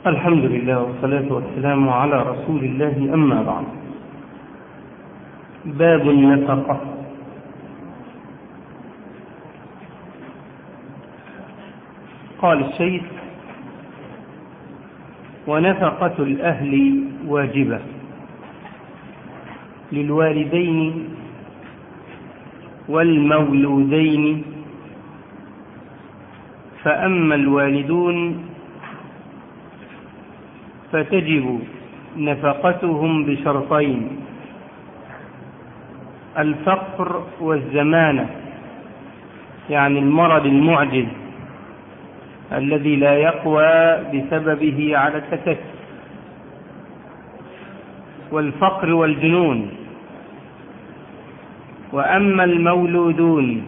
الحمد لله والصلاة والسلام على رسول الله أما بعد باب النفقة قال الشيخ ونفقة الأهل واجبة للوالدين والمولودين فأما الوالدون فتجب نفقتهم بشرطين الفقر والزمانة يعني المرض المعجز الذي لا يقوى بسببه على التكسب والفقر والجنون وأما المولودون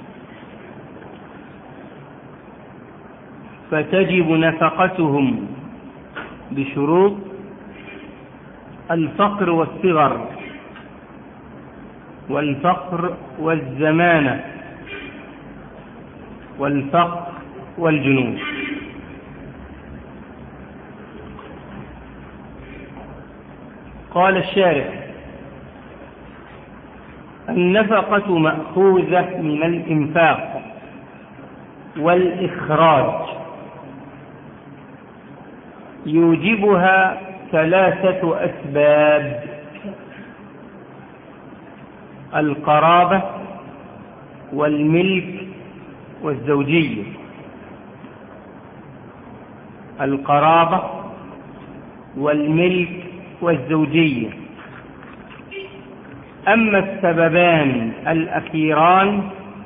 فتجب نفقتهم بشروط الفقر والصغر والفقر والزمانة والفقر والجنون قال الشارع النفقة مأخوذة من الإنفاق والإخراج يوجبها ثلاثة أسباب القرابة والملك والزوجية القرابة والملك والزوجية أما السببان الأخيران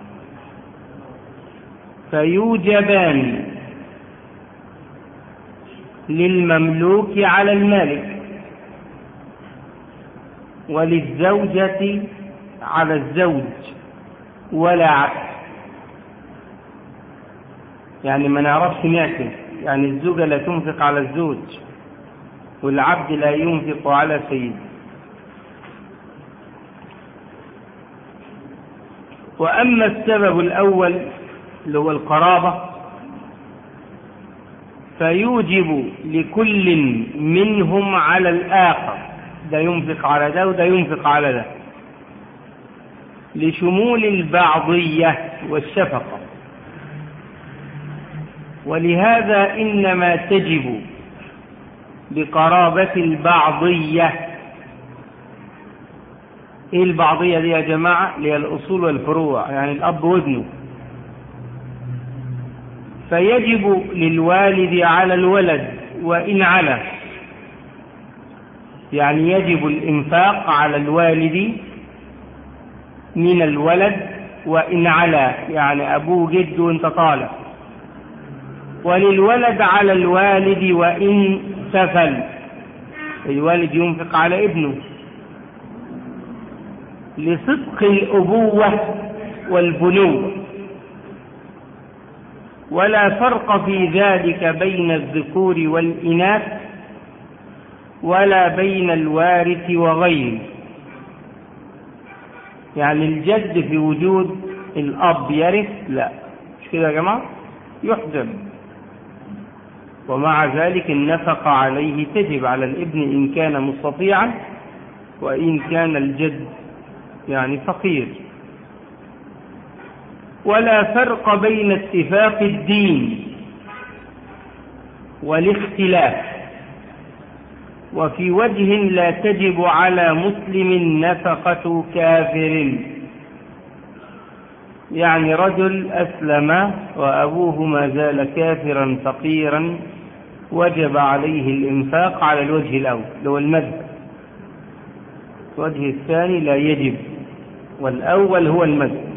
فيوجبان للمملوك على المالك وللزوجة على الزوج ولا عكس يعني ما نعرفش نعكس يعني الزوجة لا تنفق على الزوج والعبد لا ينفق على سيده وأما السبب الأول اللي هو القرابة فيوجب لكل منهم على الآخر ده ينفق على ده وده ينفق على ده لشمول البعضية والشفقة ولهذا إنما تجب بقرابة البعضية ايه البعضية دي يا جماعة اللي هي الأصول والفروع يعني الأب وابنه فيجب للوالد على الولد وإن علا يعني يجب الإنفاق على الوالد من الولد وإن علا يعني أبوه جد وانت طالع وللولد على الوالد وإن سفل الوالد ينفق على ابنه لصدق الأبوة والبنوة ولا فرق في ذلك بين الذكور والإناث ولا بين الوارث وغيره يعني الجد في وجود الأب يرث لا مش كده يا جماعة يحجب ومع ذلك النفقة عليه تجب على الابن إن كان مستطيعا وإن كان الجد يعني فقير ولا فرق بين اتفاق الدين والاختلاف وفي وجه لا تجب على مسلم نفقة كافر يعني رجل أسلم وأبوه ما زال كافرا فقيرا وجب عليه الإنفاق على الوجه الأول لو المذهب الوجه الثاني لا يجب والأول هو المذهب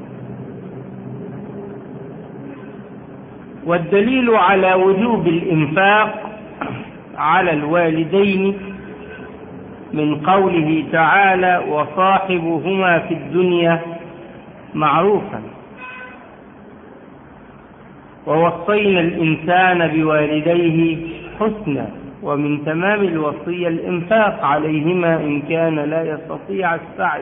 والدليل على وجوب الإنفاق على الوالدين من قوله تعالى وصاحبهما في الدنيا معروفا ووصينا الإنسان بوالديه حسنا ومن تمام الوصية الإنفاق عليهما إن كان لا يستطيع السعي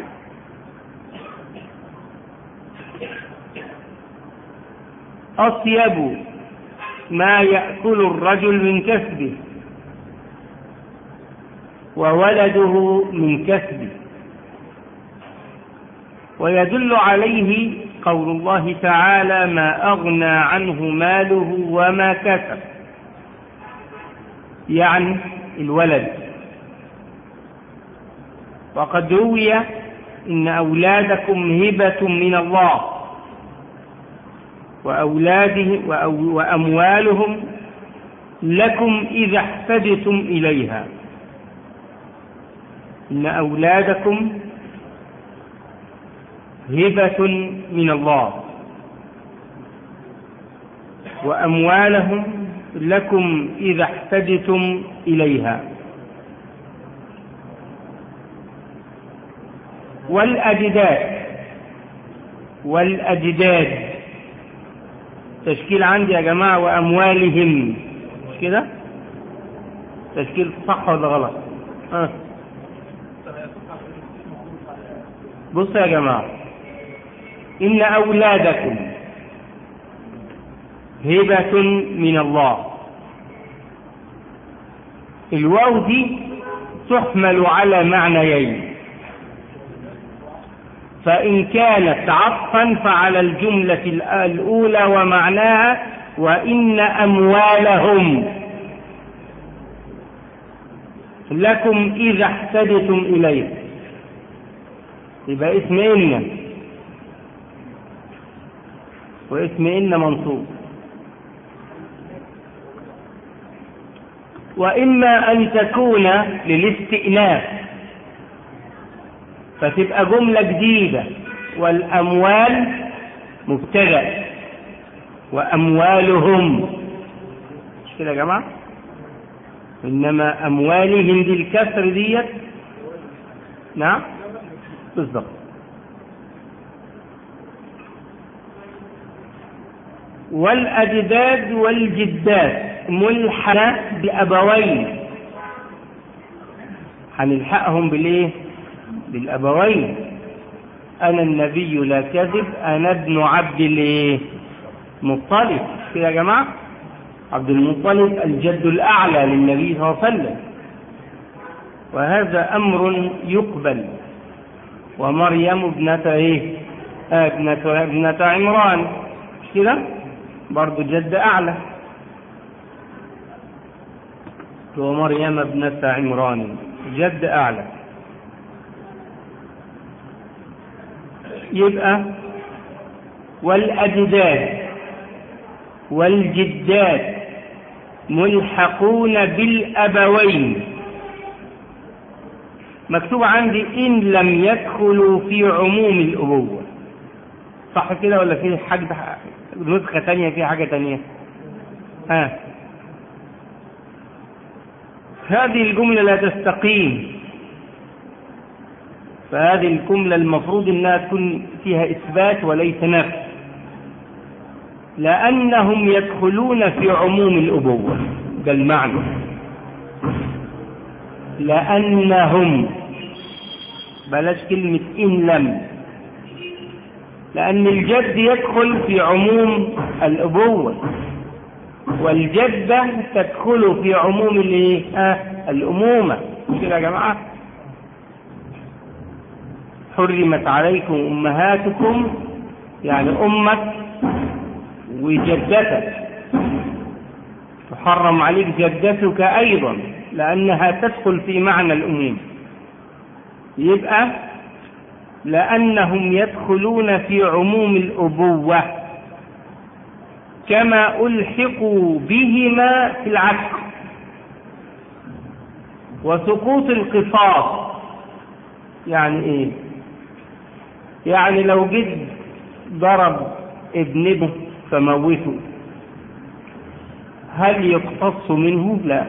أطيب ما يأكل الرجل من كسبه وولده من كسبه ويدل عليه قول الله تعالى ما أغنى عنه ماله وما كسب يعني الولد وقد روي إن أولادكم هبة من الله وأولاده وأموالهم لكم إذا احتجتم إليها إن أولادكم هبة من الله وأموالهم لكم إذا احتجتم إليها والأجداد والأجداد تشكيل عندي يا جماعة وأموالهم مش كده تشكيل صح ولا غلط ها بصوا يا جماعة إن أولادكم هبة من الله الواو دي تحمل على معنيين فإن كانت عطفا فعلى الجملة الأولى ومعناها وإن أموالهم لكم إذا احتجتم إليه يبقى اسم إن واسم إن منصوب وإما أن تكون للاستئناف فتبقى جملة جديدة والأموال مبتدأ وأموالهم مش كده يا جماعة إنما أموالهم دي الكسر ديت نعم بالضبط والأجداد والجدات ملحنة بأبوين هنلحقهم بالايه بالأبوين أنا النبي لا كذب أنا ابن عبد الايه مطلب كده يا جماعة عبد المطلب الجد الأعلى للنبي صلى الله عليه وسلم وهذا أمر يقبل ومريم ابنة ايه آه ابنة, ابنة عمران مش كده برضو جد أعلى ومريم ابنة عمران جد أعلى يبقى والأجداد والجدات ملحقون بالأبوين مكتوب عندي إن لم يدخلوا في عموم الأبوة صح كده ولا في حاجة نسخة تانية في حاجة تانية ها هذه الجملة لا تستقيم فهذه الجملة المفروض انها تكون فيها اثبات وليس نفي لانهم يدخلون في عموم الابوة ده المعنى لانهم بلاش كلمة ان لم لان الجد يدخل في عموم الابوة والجدة تدخل في عموم الايه آه الامومة كده يا جماعة حرمت عليكم أمهاتكم يعني أمك وجدتك تحرم عليك جدتك أيضا لأنها تدخل في معنى الأموم يبقى لأنهم يدخلون في عموم الأبوة كما ألحقوا بهما في العكس وسقوط القصاص يعني ايه يعني لو جد ضرب ابن ابنه فموته هل يقتص منه لا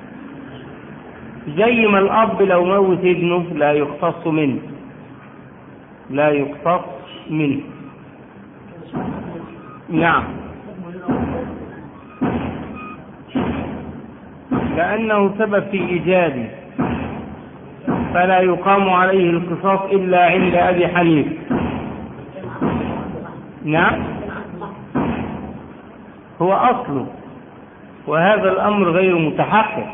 زي ما الاب لو موت ابنه لا يقتص منه لا يقتص منه نعم لأنه سبب في إيجاده فلا يقام عليه القصاص إلا عند أبي حنيفة نعم هو أصله وهذا الأمر غير متحقق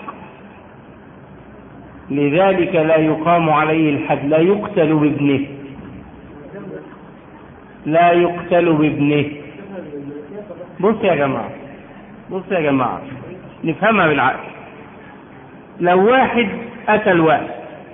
لذلك لا يقام عليه الحد لا يقتل بابنه لا يقتل بابنه بص يا جماعة بص يا جماعة نفهمها بالعقل لو واحد قتل واحد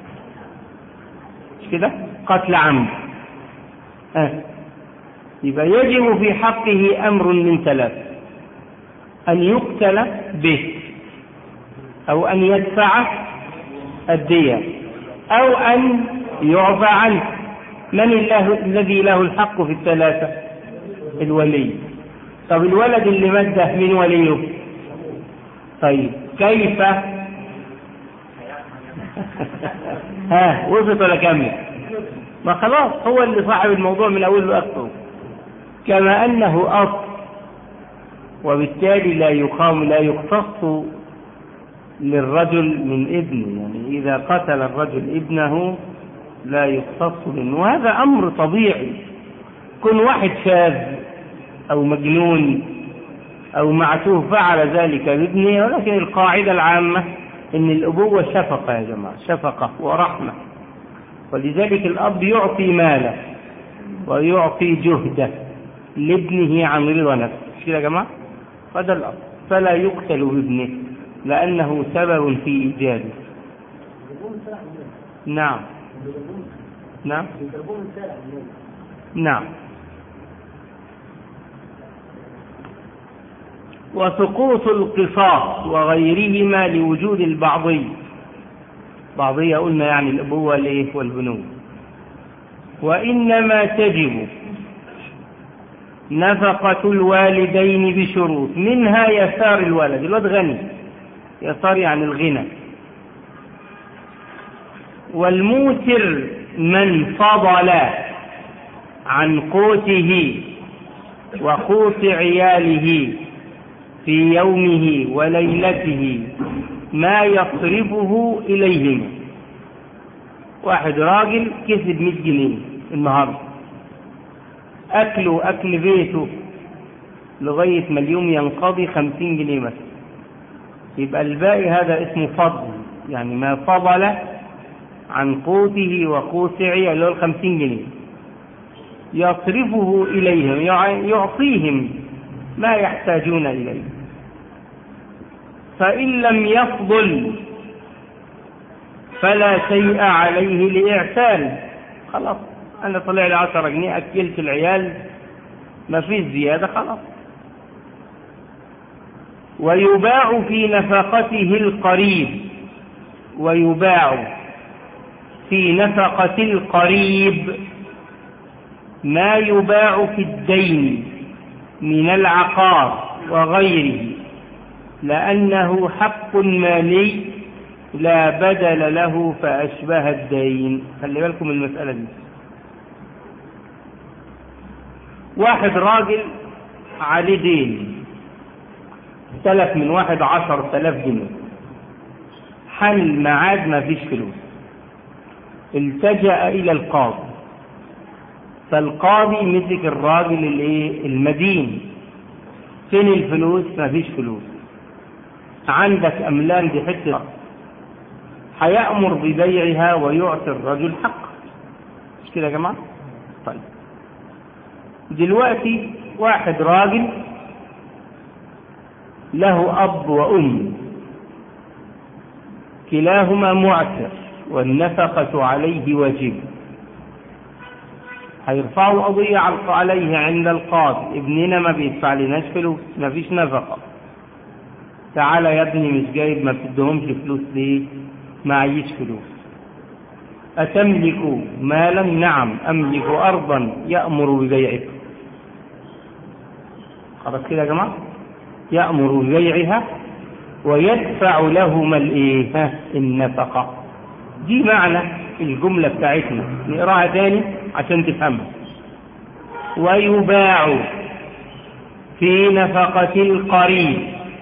مش كده قتل عمد أه. يبقى يجب في حقه أمر من ثلاث أن يقتل به أو أن يدفع الدية أو أن يعفى عنه من الله الذي له الحق في الثلاثة الولي طب الولد اللي مات ده من وليه طيب كيف ها وصلت ولا كمل ما خلاص هو اللي صاحب الموضوع من أول لآخره كما أنه أصل وبالتالي لا يقام لا يقتص للرجل من ابنه يعني إذا قتل الرجل ابنه لا يقتص منه وهذا أمر طبيعي كن واحد شاذ أو مجنون أو معتوه فعل ذلك بابنه ولكن القاعدة العامة إن الأبوة شفقة يا جماعة شفقة ورحمة ولذلك الأب يعطي ماله ويعطي جهده لابنه عن رضا نفسه مش كده يا جماعة هذا الأب فلا يقتل بابنه لأنه سبب في إيجاده نعم نعم نعم وسقوط القصاص وغيرهما لوجود البعضي بعضية قلنا يعني الأبوة الإيه والبنوة وإنما تجب نفقة الوالدين بشروط منها يسار الولد الولد غني يسار يعني الغنى والموتر من فضل عن قوته وقوت عياله في يومه وليلته ما يصرفه إليهما واحد راجل كسب 100 جنيه النهارده أكله أكل بيته لغاية ما اليوم ينقضي 50 جنيه مثلا يبقى الباقي هذا اسمه فضل يعني ما فضل عن قوته وقوت عياله اللي هو الخمسين جنيه يصرفه إليهم يعطيهم ما يحتاجون إليه فإن لم يفضل فلا شيء عليه لإعسال خلاص أنا طلع لي 10 جنيه أكلت العيال ما فيش زيادة خلاص ويباع في نفقته القريب ويباع في نفقة القريب ما يباع في الدين من العقار وغيره لأنه حق مالي لا بدل له فأشبه الدين خلي بالكم المسألة دي واحد راجل عليه دين استلف من واحد عشر تلاف جنيه حل المعاد ما فيش فلوس التجأ إلى القاضي فالقاضي مسك الراجل الايه المدين فين الفلوس ما فيش فلوس عندك أملام دي حتة هيأمر ببيعها ويعطي الرجل حق مش كده يا جماعة طيب دلوقتي واحد راجل له أب وأم كلاهما معسر والنفقة عليه واجب هيرفعوا قضية عليه عند القاضي ابننا ما بيدفع لناش فلوس ما فيش نفقة تعالى يا ابني مش جايب ما بتدهمش فلوس ليه معيش فلوس أتملك مالا نعم أملك أرضا يأمر ببيعها خلاص كده يا جماعة يأمر ببيعها ويدفع لهما الايه النفقة دي معنى الجملة بتاعتنا نقراها تاني عشان تفهمها ويباع في نفقة القريب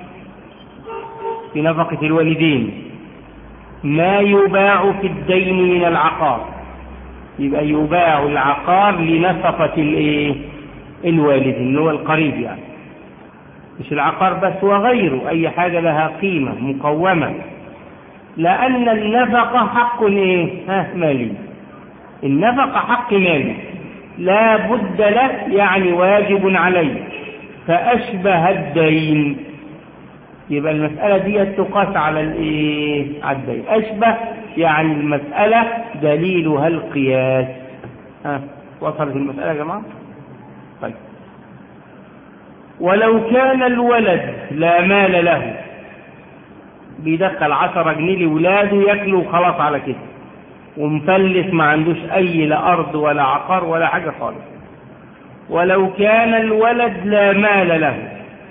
في نفقة الوالدين ما يباع في الدين من العقار يبقى يباع العقار لنفقة الايه الوالد اللي هو القريب يعني مش العقار بس وغيره أي حاجة لها قيمة مقومة لأن النفقة حق إيه؟ ها مالي النفقة حق مالي لا بد له يعني واجب عليه فأشبه الدين يبقى المسألة دي تقاس على الايه على الدين أشبه يعني المسألة دليلها القياس ها وصلت المسألة يا جماعة طيب ولو كان الولد لا مال له بيدخل عشرة جنيه لولاده ياكلوا وخلاص على كده ومفلس ما عندوش أي لا أرض ولا عقار ولا حاجة خالص ولو كان الولد لا مال له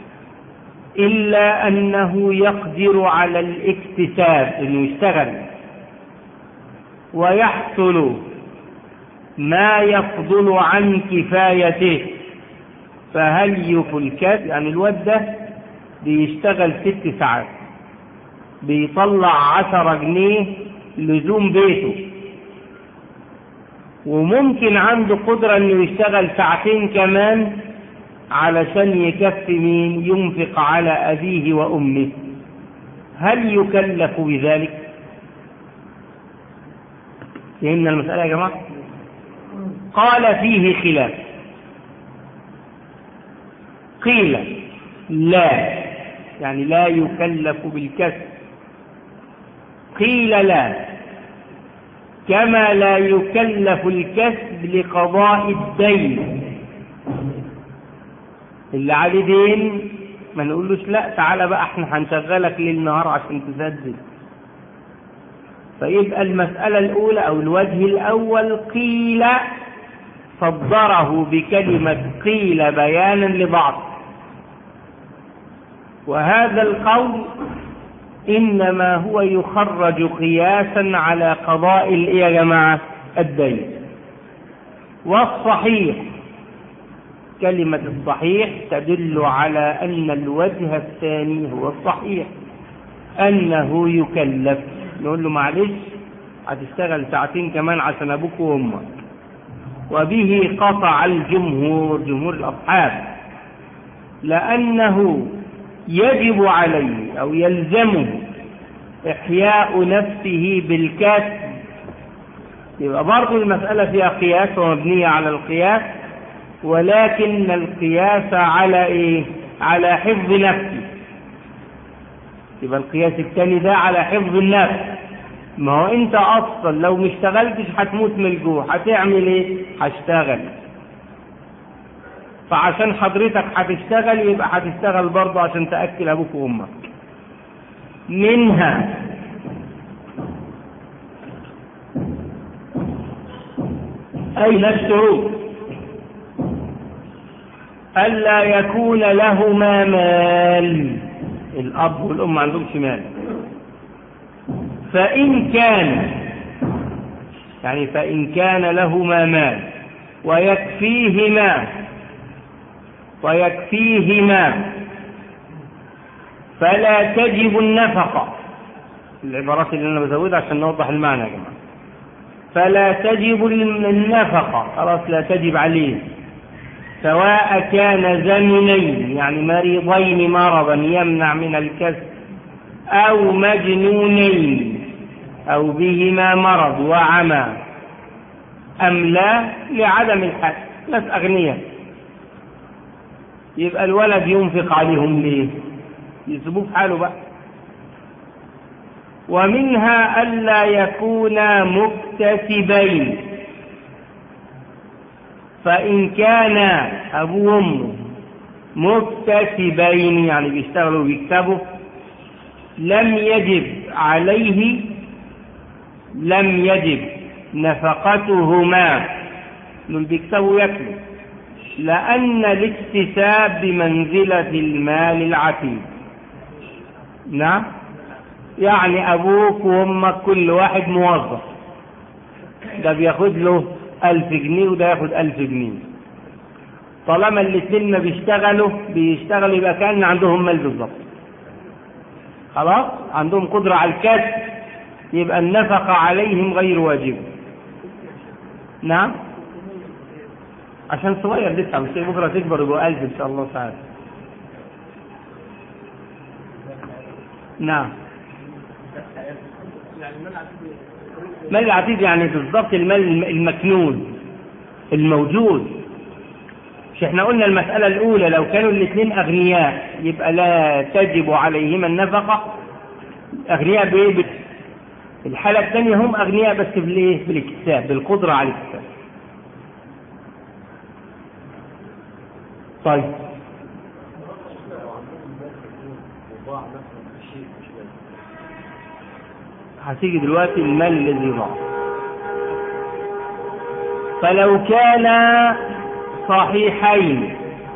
إلا أنه يقدر على الاكتساب إنه يشتغل ويحصل ما يفضل عن كفايته فهل يفلكات يعني الواد ده بيشتغل ست ساعات بيطلع عشرة جنيه لزوم بيته وممكن عنده قدرة انه يشتغل ساعتين كمان علشان يكفي مين ينفق على أبيه وأمه هل يكلف بذلك فهمنا المسألة يا جماعة قال فيه خلاف قيل لا يعني لا يكلف بالكسب قيل لا كما لا يكلف الكسب لقضاء الدين اللي عليه دين ما نقولوش لا تعالى بقى احنا هنشغلك ليل نهار عشان تسدد فيبقى المسألة الأولى أو الوجه الأول قيل صدره بكلمة قيل بيانا لبعض وهذا القول إنما هو يخرج قياسا على قضاء يا جماعة الدين والصحيح كلمة الصحيح تدل على أن الوجه الثاني هو الصحيح أنه يكلف نقول له معلش هتشتغل ساعتين كمان عشان أبوك وأمك وبه قطع الجمهور جمهور الأصحاب لأنه يجب عليه أو يلزمه إحياء نفسه بالكسب يبقى برضه المسألة فيها قياس ومبنية على القياس ولكن القياس على إيه؟ على حفظ نفسه يبقى القياس الثاني ده على حفظ النفس ما هو انت اصلا لو ما اشتغلتش هتموت من الجوع هتعمل ايه هشتغل فعشان حضرتك هتشتغل يبقى هتشتغل برضه عشان تاكل ابوك وامك منها اين الشروط الا يكون لهما مال الاب والام ما عندهمش مال فان كان يعني فان كان لهما مال ويكفيهما ويكفيهما فلا تجب النفقة العبارات اللي أنا بزودها عشان نوضح المعنى يا جماعة فلا تجب النفقة خلاص لا تجب عليه سواء كان زمنين يعني مريضين مرضا يمنع من الكسب أو مجنونين أو بهما مرض وعمى أم لا لعدم الحد ناس أغنياء يبقى الولد ينفق عليهم ليه يسيبوه في حاله بقى ومنها ألا يكونا مكتسبين فإن كان أبوه وأمه مكتسبين يعني بيشتغلوا وبيكتبوا لم يجب عليه لم يجب نفقتهما دول بيكتبوا ياكلوا لأن الاكتساب بمنزلة المال العتيد نعم يعني أبوك وأمك كل واحد موظف ده بياخد له ألف جنيه وده ياخد ألف جنيه طالما الاثنين ما بيشتغلوا بيشتغلوا يبقى كأن عندهم مال بالظبط خلاص عندهم قدرة على الكسب يبقى النفقة عليهم غير واجبة نعم عشان صغير لسه مش بكره تكبر يبقى ألف إن شاء الله تعالى نعم مال العتيد يعني بالضبط المال المكنون الموجود مش احنا قلنا المسألة الأولى لو كانوا الاثنين أغنياء يبقى لا تجب عليهما النفقة أغنياء بإيه؟ الحالة الثانية هم أغنياء بس بالإيه؟ بالاكتساب بالقدرة على الاكتساب طيب هتيجي دلوقتي المال الذي ضاع فلو كان صحيحين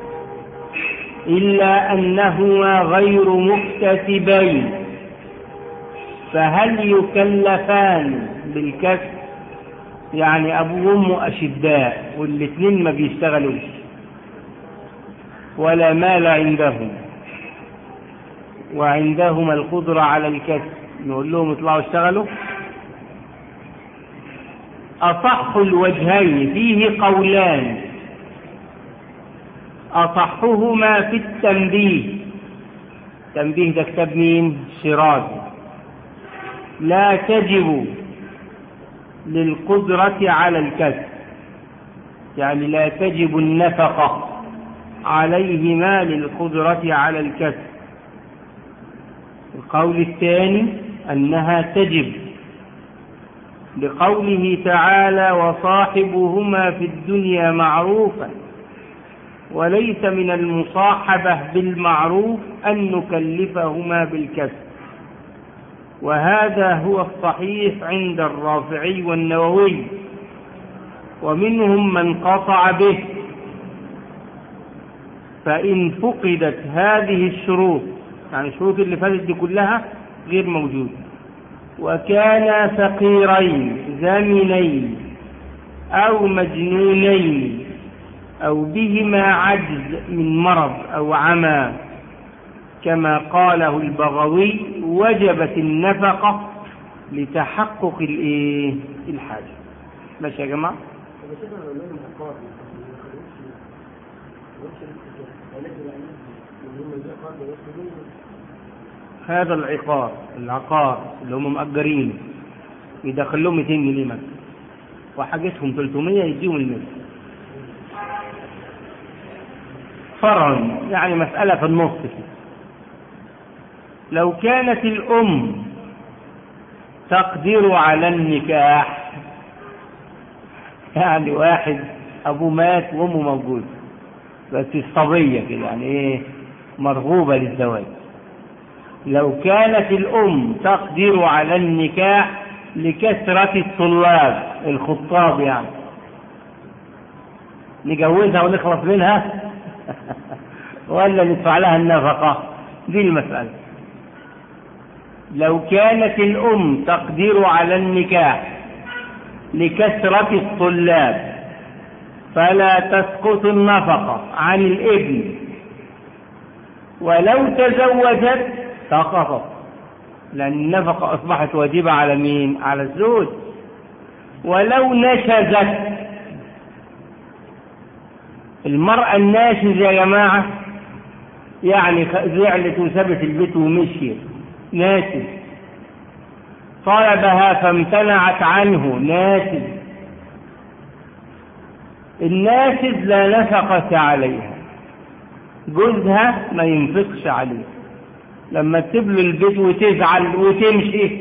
إلا أنهما غير مكتسبين فهل يكلفان بالكسب يعني أبو وأمه أشداء والاثنين ما بيشتغلوش ولا مال عندهم وعندهما القدرة على الكسب نقول لهم اطلعوا اشتغلوا أصح الوجهين فيه قولان أصحهما في التنبيه تنبيه ده كتاب مين شيراز لا تجب للقدرة على الكسب يعني لا تجب النفقة عليهما للقدرة على الكسب القول الثاني أنها تجب لقوله تعالى وصاحبهما في الدنيا معروفا وليس من المصاحبة بالمعروف أن نكلفهما بالكسب وهذا هو الصحيح عند الرافعي والنووي ومنهم من قطع به فإن فقدت هذه الشروط يعني الشروط اللي فاتت دي كلها غير موجودة وكانا فقيرين زمنين أو مجنونين أو بهما عجز من مرض أو عمى كما قاله البغوي وجبت النفقة لتحقق الايه الحاجة ماشي يا جماعة هذا العقار العقار اللي هم مأجرين يدخل لهم 200 جنيه مثلا وحاجتهم 300 يديهم المثل فرع يعني مسألة في النص كده لو كانت الأم تقدر على النكاح يعني واحد أبوه مات وأمه موجودة بس الصبية كده يعني إيه مرغوبة للزواج لو كانت الأم تقدر على النكاح لكثرة الطلاب الخطاب يعني نجوزها ونخلص منها ولا ندفع لها النفقة دي المسألة لو كانت الأم تقدر على النكاح لكثرة الطلاب فلا تسقط النفقة عن الابن ولو تزوجت سقطت لأن النفقة أصبحت واجبة على مين؟ على الزوج ولو نشزت المرأة الناشز يا جماعة يعني زعلت وسابت البيت ومشيت ناشز طلبها فامتنعت عنه ناشز الناشز لا نفقة عليها جوزها ما ينفقش عليها لما تسيب له البيت وتزعل وتمشي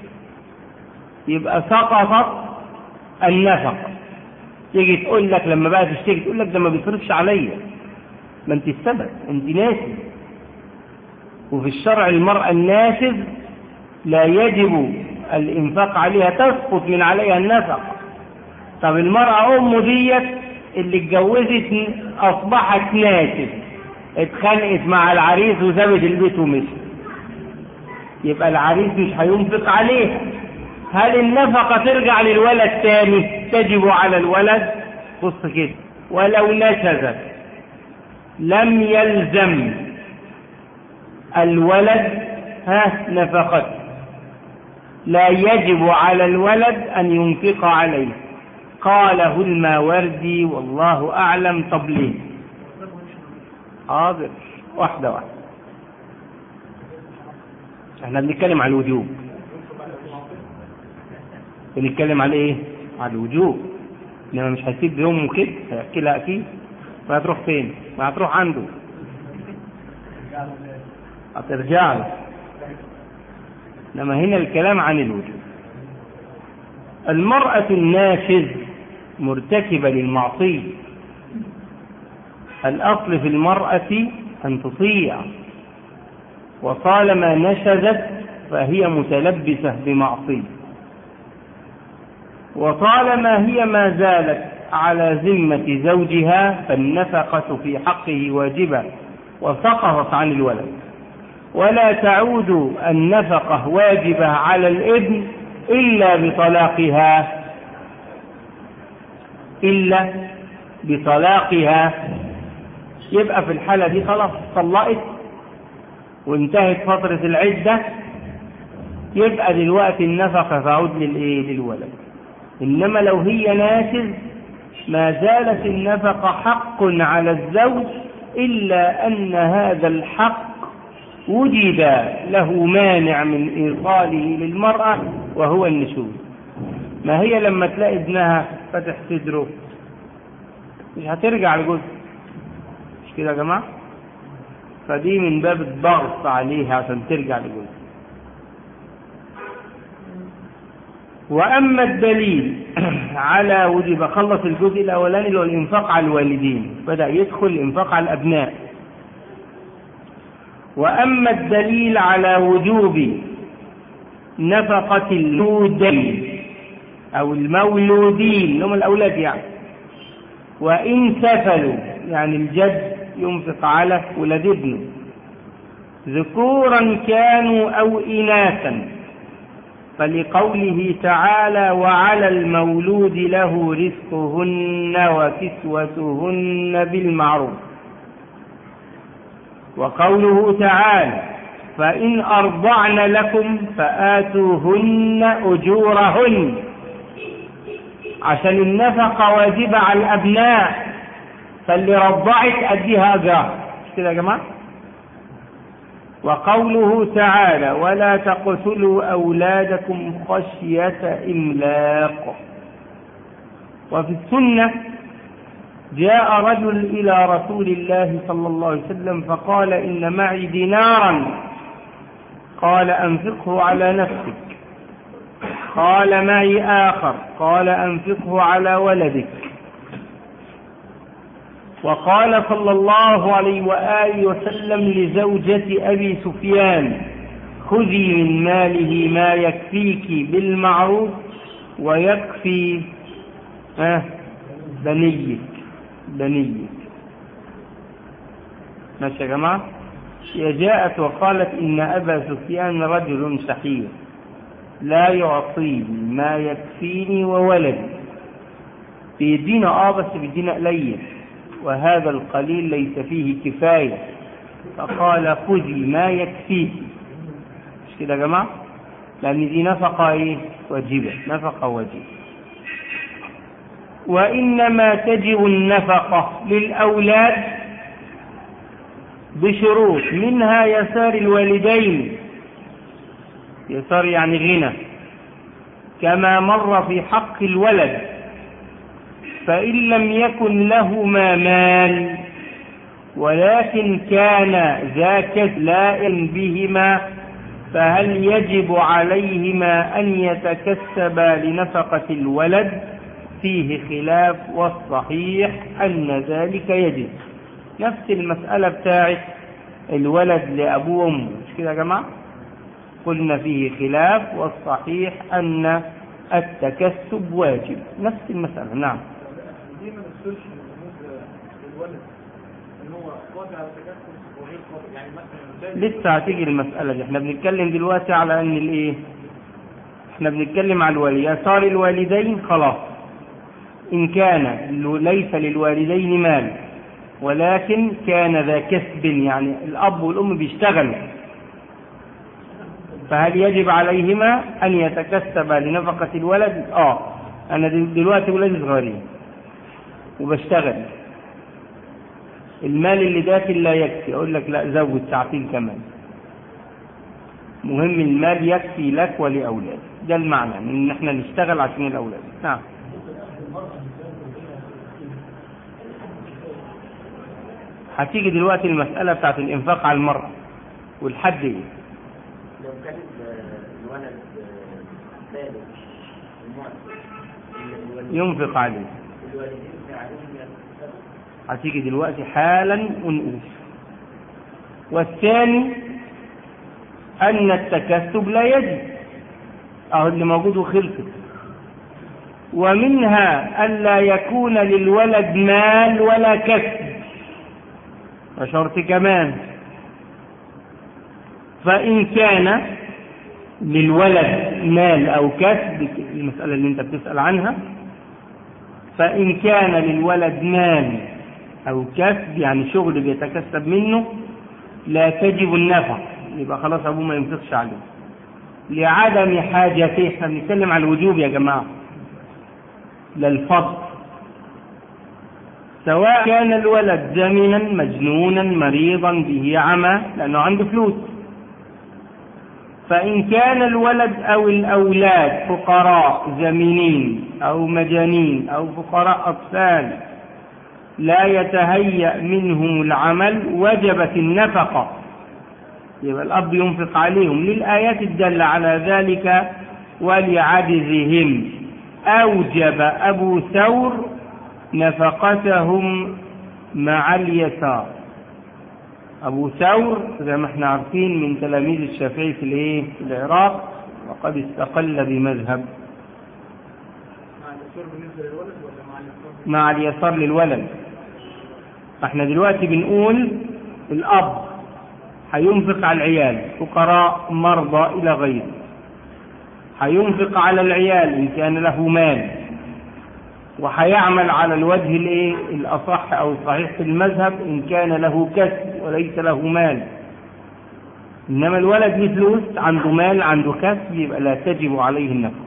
يبقى سقطت النفقة تيجي تقول لك لما بقى تشتكي تقول لك ده ما بيصرفش عليا ما انت السبب انت ناسي وفي الشرع المرأة الناسب لا يجب الإنفاق عليها تسقط من عليها النفقة طب المرأة أم ديت اللي اتجوزت أصبحت ناسب اتخانقت مع العريس وسابت البيت ومشي يبقى العريس مش هينفق عليها هل النفقة ترجع للولد تاني تجب على الولد بص كده ولو نشزت لم يلزم الولد ها نفقته لا يجب على الولد أن ينفق عليه قاله الماوردي والله أعلم طب ليه حاضر واحدة واحدة احنا بنتكلم على الوجوب بنتكلم على ايه على الوجوب انما مش هيسيب يوم كده هيحكي لها اكيد فهتروح فين ما هتروح عنده هترجع له انما هنا الكلام عن الوجوب المرأة الناشز مرتكبة للمعصية الأصل في المرأة أن تطيع وطالما نشزت فهي متلبسة بمعصية وطالما هي ما زالت على ذمة زوجها فالنفقة في حقه واجبة وسقطت عن الولد ولا تعود النفقة واجبة على الابن إلا بطلاقها إلا بطلاقها يبقى في الحالة دي خلاص طلقت وانتهت فترة العدة يبقى دلوقتي النفقة تعود للإيه؟ للولد إنما لو هي ناشز ما زالت النفقة حق على الزوج إلا أن هذا الحق وجد له مانع من إيصاله للمرأة وهو النشوز ما هي لما تلاقي ابنها فتح صدره مش هترجع لجوز مش كده يا جماعة فدي من باب الضغط عليها عشان ترجع لجوز وأما الدليل على وجب خلص الجزء الأولاني اللي هو الإنفاق على الوالدين بدأ يدخل الإنفاق على الأبناء وأما الدليل على وجوب نفقة المولودين أو المولودين هم الأولاد يعني وإن سفلوا يعني الجد ينفق على ولد ابنه ذكورا كانوا أو إناثا فلقوله تعالى وعلى المولود له رزقهن وكسوتهن بالمعروف وقوله تعالى فإن أرضعن لكم فآتوهن أجورهن عشان النفقة واجبة على الأبناء فاللي رضعت أديها أجار مش كده يا جماعة وقوله تعالى ولا تقتلوا أولادكم خشية إملاق وفي السنة جاء رجل إلى رسول الله صلى الله عليه وسلم فقال إن معي دينارا قال أنفقه على نفسك قال معي آخر قال أنفقه على ولدك وقال صلى الله عليه وآله وسلم لزوجة أبي سفيان خذي من ماله ما يكفيك بالمعروف ويكفي آه بنيك بنيك ماشي يا جماعة هي جاءت وقالت إن أبا سفيان رجل سحير لا يعطيني ما يكفيني وولدي بيدينا اه بس بيدينا قليل وهذا القليل ليس فيه كفاية فقال خذي ما يكفيك مش كده يا جماعة لأن دي نفقة ايه واجبة نفقة واجبة وإنما تجب النفقة للأولاد بشروط منها يسار الوالدين يسار يعني غنى كما مر في حق الولد فإن لم يكن لهما مال ولكن كان ذا كسلاء بهما فهل يجب عليهما أن يتكسبا لنفقة الولد فيه خلاف والصحيح أن ذلك يجب نفس المسألة بتاعت الولد لأبوه وأمه مش كده يا جماعة قلنا فيه خلاف والصحيح أن التكسب واجب نفس المسألة نعم دي ما نفسرش الولد ان هو قادر على التكسب وغير قادر يعني مثلا لسه هتيجي المسألة دي احنا بنتكلم دلوقتي على ان الايه احنا بنتكلم على الوالي يسار الوالدين خلاص ان كان ليس للوالدين مال ولكن كان ذا كسب يعني الاب والام بيشتغلوا فهل يجب عليهما ان يتكسبا لنفقة الولد اه انا دلوقتي ولادي صغيرين وبشتغل المال اللي داخل لا يكفي اقول لك لا زود ساعتين كمان مهم المال يكفي لك ولأولادك ده المعنى من ان احنا نشتغل عشان الأولاد نعم هتيجي دلوقتي المسألة بتاعت الإنفاق على المرأة والحد إيه؟ لو كان الولد بالغ المعتق ينفق عليه الوالدين عليهم يتصرف هتيجي دلوقتي حالا ونقول والثاني أن التكسب لا يجب أهو اللي موجود وخلصت ومنها ألا يكون للولد مال ولا كسب وشرط كمان فإن كان للولد مال أو كسب المسألة اللي أنت بتسأل عنها فإن كان للولد مال أو كسب يعني شغل بيتكسب منه لا تجب النفع يبقى خلاص أبوه ما ينفقش عليه لعدم حاجته احنا بنتكلم على الوجوب يا جماعة لا الفضل سواء كان الولد زمنا مجنونا مريضا به عمى لأنه عنده فلوس فإن كان الولد أو الأولاد فقراء زمنين أو مجانين أو فقراء أطفال لا يتهيأ منهم العمل وجبت النفقة يبقى الأب ينفق عليهم للآيات الدالة على ذلك ولعجزهم أوجب أبو ثور نفقتهم مع اليسار أبو ثور زي ما احنا عارفين من تلاميذ الشافعي في الايه في العراق وقد استقل بمذهب مع الدكتور بالنسبة للولد ولا مع الدكتور؟ مع اليسار للولد احنا دلوقتي بنقول الأب هينفق على العيال فقراء مرضى إلى غيره هينفق على العيال إن كان له مال وهيعمل على الوجه الايه الأصح أو الصحيح في المذهب إن كان له كسب وليس له مال إنما الولد له فلوس عنده مال عنده كسب يبقى لا تجب عليه النفقة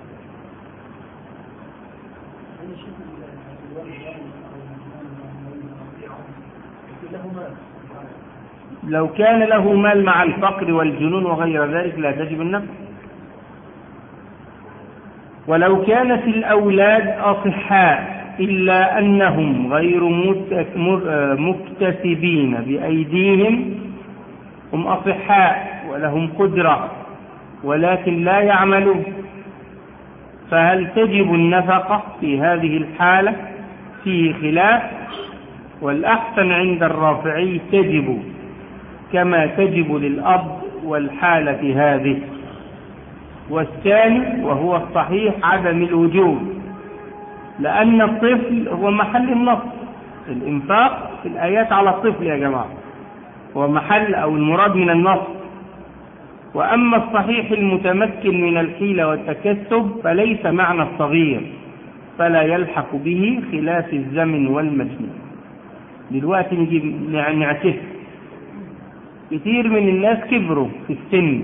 لو كان له مال مع الفقر والجنون وغير ذلك لا تجب النفقة ولو كانت الأولاد أصحاء إلا أنهم غير مت- مر- مكتسبين بأيديهم هم أصحاء ولهم قدرة ولكن لا يعملون فهل تجب النفقة في هذه الحالة فيه خلاف والأحسن عند الرافعي تجب كما تجب للأب والحالة هذه والثاني وهو الصحيح عدم الوجوب لأن الطفل هو محل النص الإنفاق في الآيات على الطفل يا جماعة هو محل أو المراد من النص وأما الصحيح المتمكن من الحيلة والتكسب فليس معنى الصغير فلا يلحق به خلاف الزمن والمجنون دلوقتي نجي نعتف كثير من الناس كبروا في السن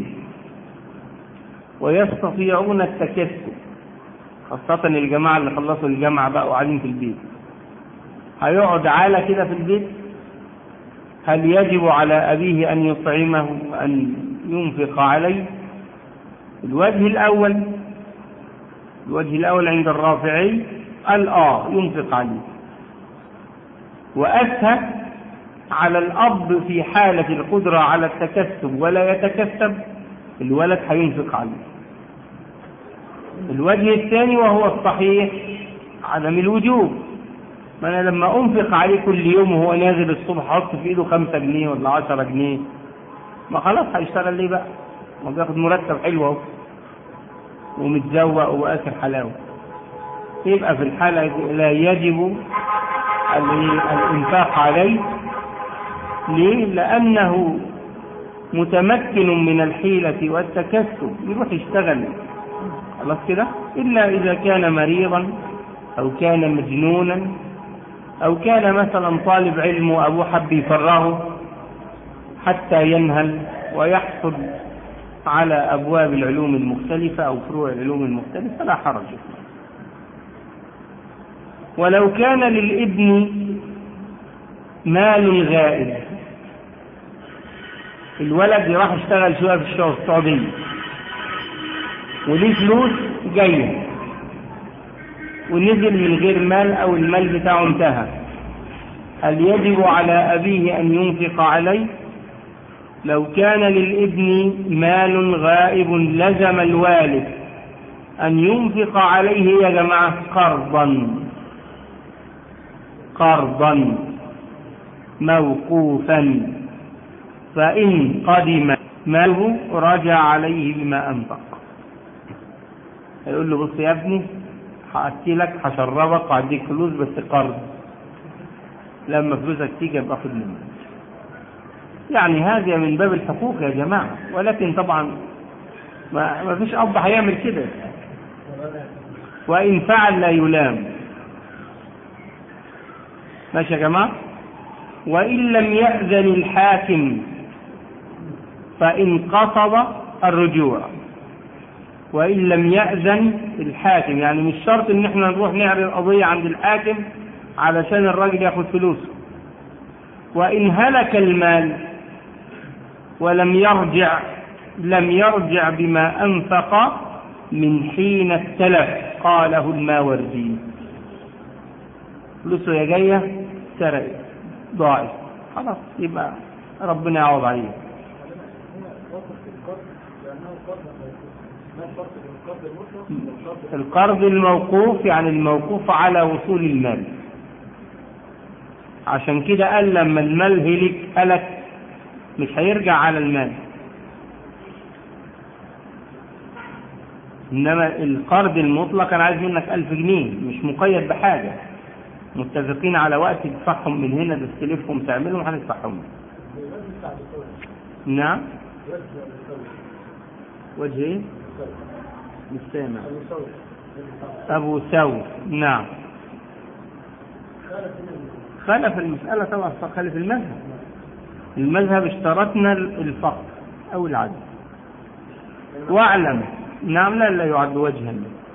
ويستطيعون التكسب خاصة الجماعة اللي خلصوا الجامعة بقى وقاعدين في البيت هيقعد عالة كده في البيت هل يجب على أبيه أن يطعمه وأن ينفق عليه الوجه الأول الوجه الأول عند الرافعي قال آه ينفق عليه وأسهل على الأب في حالة القدرة على التكسب ولا يتكسب الولد هينفق عليه الوجه الثاني وهو الصحيح عدم الوجوب ما أنا لما أنفق عليه كل يوم وهو نازل الصبح أحط في إيده خمسة جنيه ولا عشرة جنيه ما خلاص هيشتغل ليه بقى ما بياخد مرتب حلو اهو ومتزوق وآكل حلاوة يبقى في الحالة لا يجب الإنفاق عليه ليه؟ لأنه متمكن من الحيلة والتكسب يروح يشتغل خلاص كده إلا إذا كان مريضا أو كان مجنونا أو كان مثلا طالب علم وأبوه حب يفرغه حتى ينهل ويحصل على أبواب العلوم المختلفة أو فروع العلوم المختلفة لا حرج ولو كان للابن مال غائب الولد راح اشتغل شوية في الشغل السعودية وليه فلوس جاية ونزل من غير مال أو المال بتاعه انتهى هل يجب على أبيه أن ينفق عليه لو كان للابن مال غائب لزم الوالد أن ينفق عليه يا جماعة قرضا قرضا موقوفا فإن قدم ماله رجع عليه بما أنفق يقول له بص يا ابني هأكلك هشربك وهديك فلوس بس قرض لما فلوسك تيجي ابقى خد مني يعني هذا من باب الحقوق يا جماعة ولكن طبعا ما, ما فيش أب هيعمل كده وإن فعل لا يلام ماشي يا جماعة وإن لم يأذن الحاكم فإن قصد الرجوع وإن لم يأذن الحاكم يعني مش شرط إن احنا نروح نعرض قضية عند الحاكم علشان الراجل ياخد فلوسه وإن هلك المال ولم يرجع لم يرجع بما أنفق من حين التلف قاله الماوردي فلوسه يا جاية سرقت ضاعت خلاص يبقى ربنا يعوض عليه وصف القرض لأنه قرض موقوف ما الفرق بين القرض المطلق والقرض القرض الموقوف يعني الموقوف على وصول المال عشان كده قال لما المال هلك هلك مش هيرجع على المال انما القرض المطلق انا عايز منك ألف جنيه مش مقيد بحاجة متفقين على وقت تدفعهم من هنا تستلفهم تعملهم هندفعهم نعم وجه ايه مش سامع ابو ثور نعم خالف المسألة طبعا خالف المذهب المذهب اشترطنا الفقر او العدل واعلم نعم لا لا يعد وجها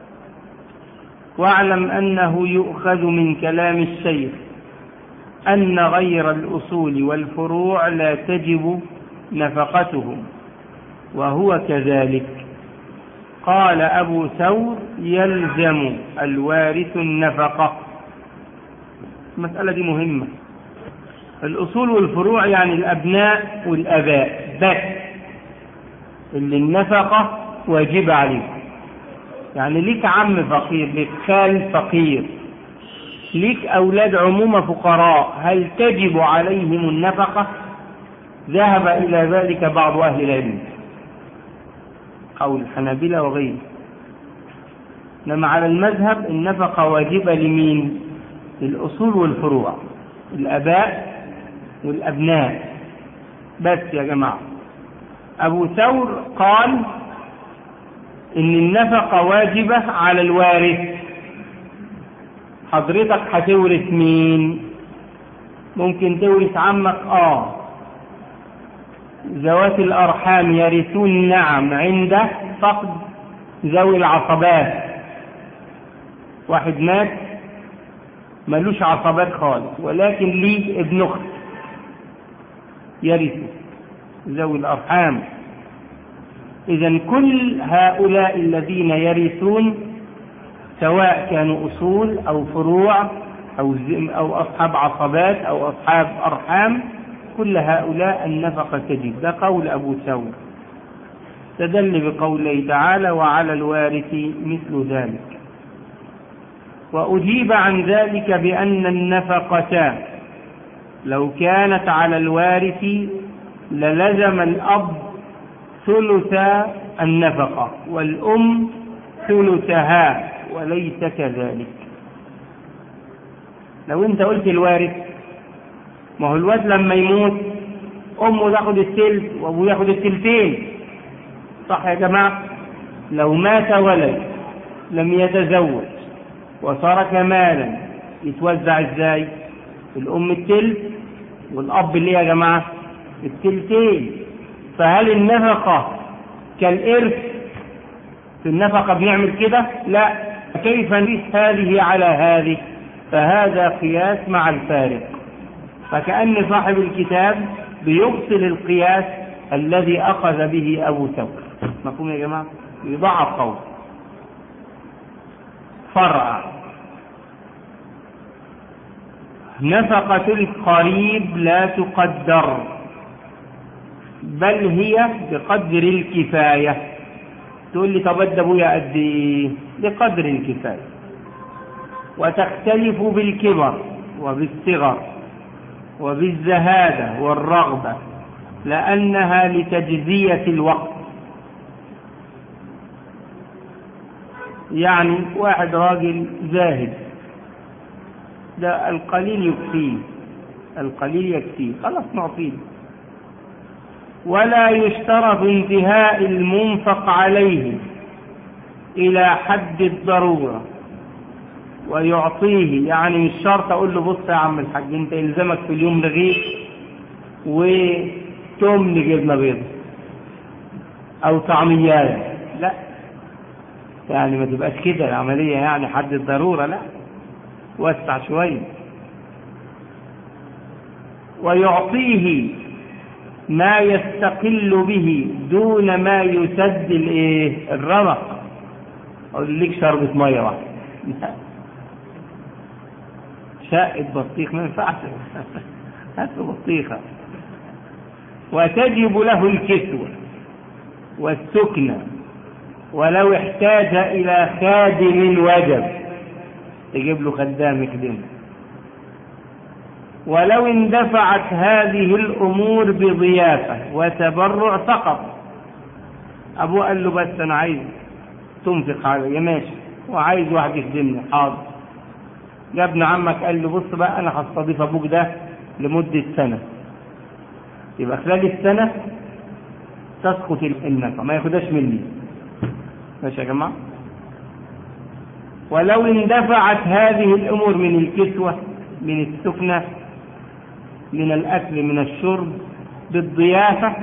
واعلم انه يؤخذ من كلام الشيخ ان غير الاصول والفروع لا تجب نفقتهم وهو كذلك قال ابو ثور يلزم الوارث النفقه المساله دي مهمه الاصول والفروع يعني الابناء والاباء بس اللي النفقه واجبه عليه يعني ليك عم فقير ليك خال فقير ليك أولاد عمومة فقراء هل تجب عليهم النفقة ذهب إلى ذلك بعض أهل العلم أو الحنابلة وغيره إنما على المذهب النفقة واجبة لمين الأصول والفروع الأباء والأبناء بس يا جماعة أبو ثور قال إن النفقة واجبة على الوارث حضرتك هتورث مين ممكن تورث عمك اه ذوات الأرحام يرثون نعم عند فقد ذوي العصبات واحد مات ملوش عصبات خالص ولكن ليه ابن اخت يرثه ذوي الأرحام إذا كل هؤلاء الذين يرثون سواء كانوا أصول أو فروع أو أو أصحاب عصبات أو أصحاب أرحام كل هؤلاء النفقة تجب ده قول أبو ثور استدل بقوله تعالى وعلى الوارث مثل ذلك وأجيب عن ذلك بأن النفقة لو كانت على الوارث للزم الأب ثلث النفقة والأم ثلثها وليس كذلك لو انت قلت الوارث ما هو الواد لما يموت امه تاخد الثلث وابوه ياخد الثلثين صح يا جماعه لو مات ولد لم يتزوج وترك مالا يتوزع ازاي الام الثلث والاب اللي يا جماعه الثلثين فهل النفقه كالارث في النفقه بنعمل كده لا كيف نقيس هذه على هذه فهذا قياس مع الفارق فكأن صاحب الكتاب بيفصل القياس الذي أخذ به أبو ثور مفهوم يا جماعة يضعف قول فرع نفقة القريب لا تقدر بل هي بقدر الكفاية تقول لي طب ادى ابويا قد ايه بقدر الكفاية وتختلف بالكبر وبالصغر وبالزهادة والرغبة لأنها لتجزية الوقت يعني واحد راجل زاهد ده القليل يكفيه القليل يكفيه خلاص نعطيه ولا يشترط انتهاء المنفق عليه إلى حد الضرورة ويعطيه يعني مش شرط أقول له بص يا عم الحاج أنت يلزمك في اليوم رغيف وتمن جبنة بيضة أو طعمياية لا يعني ما تبقاش كده العملية يعني حد الضرورة لا وسع شوية ويعطيه ما يستقل به دون ما يسد الايه الرمق اقول لك شربة مية واحدة لا. شقة بطيخ ما ينفعش هات بطيخة وتجب له الكسوة والسكنة ولو احتاج إلى خادم وجب تجيب له خدام يخدمه ولو اندفعت هذه الأمور بضيافة وتبرع فقط أبوه قال له بس أنا عايز تنفق علي ماشي وعايز واحد يخدمني حاضر جاب ابن عمك قال له بص بقى أنا هستضيف أبوك ده لمدة سنة يبقى خلال السنة تسقط النفقة ما ياخدهاش مني ماشي يا جماعة ولو اندفعت هذه الأمور من الكسوة من السكنة من الأكل من الشرب بالضيافة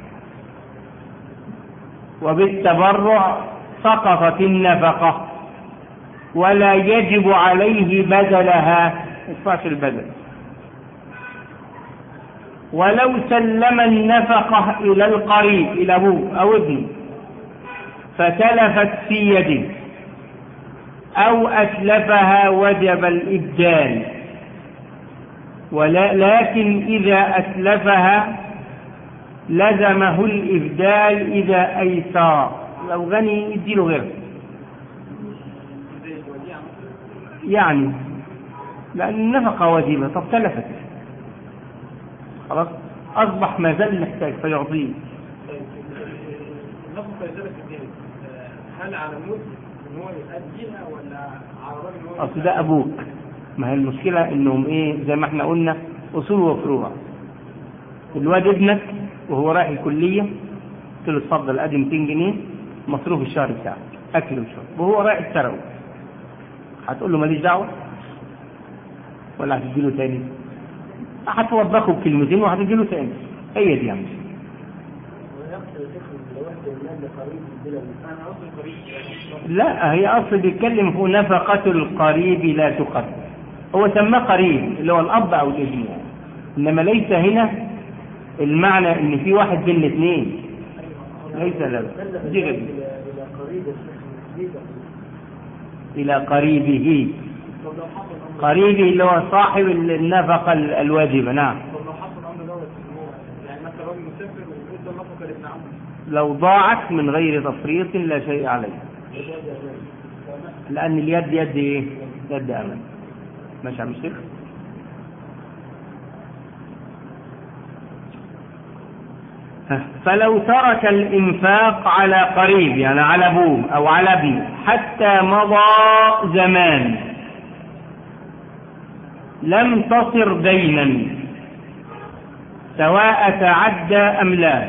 وبالتبرع سقطت النفقة ولا يجب عليه بدلها ما يدفعش البدل ولو سلم النفقة إلى القريب إلى أبوه أو ابنه فتلفت في يده أو أتلفها وجب الإبدال ولا لكن إذا أتلفها لزمه الإبدال إذا أيسر لو غني يديله غيره يعني لأن النفقة واجبة طب تلفت خلاص أصبح ما زال محتاج فيعطيه النفقة ذلك الدين هل على موت ان هو يؤديها ولا على راجل هو أصل ده أبوك ما هي المشكلة إنهم إيه زي ما إحنا قلنا أصول وفروع الواد ابنك وهو رايح الكلية قلت له اتفضل أدي 200 جنيه مصروف الشهر بتاعك أكل وشرب وهو رايح الثانوي هتقول له ماليش دعوة ولا هتديله تاني هتوضخه بكلمتين وهتديله تاني هي دي يعني انا قصدي قريب لا هي أصل بيتكلم هو نفقة القريب لا تقدر هو سماه قريب اللي هو الأب أو الابن يعني. إنما ليس هنا المعنى إن في واحد بين الاثنين ليس لا دي غير إلى قريبه طب لو حصل امر قريبه اللي هو صاحب النفقة الواجبة نعم طب لو حصل امر دوت ان هو يعني مثلا راجل مسافر ويدي النفقة لابن عمه لو ضاعت من غير تفريط لا شيء عليه لأن اليد يد إيه؟ يد أمل ماشي يا عم الشيخ فلو ترك الإنفاق على قريب يعني على أبوه أو على ابنه حتى مضى زمان لم تصر دينا سواء تعدى أم لا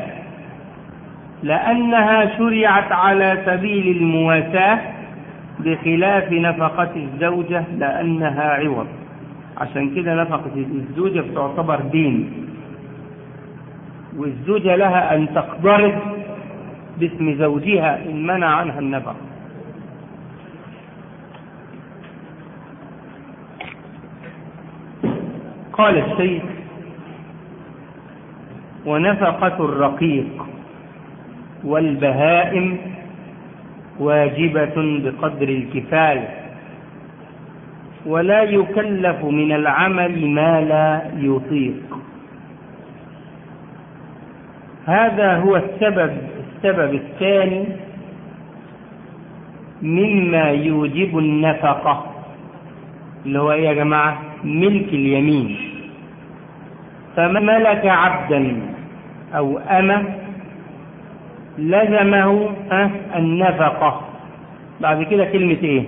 لأنها شرعت على سبيل المواساة بخلاف نفقة الزوجة لأنها عوض عشان كده نفقة الزوجة بتعتبر دين والزوجة لها أن تقترض باسم زوجها إن منع عنها النفقة قال الشيخ ونفقة الرقيق والبهائم واجبة بقدر الكفاية ولا يكلف من العمل ما لا يطيق هذا هو السبب السبب الثاني مما يوجب النفقة اللي هو ايه يا جماعة ملك اليمين فمن ملك عبدا أو أمة لزمه أه النفقة بعد كده كلمة ايه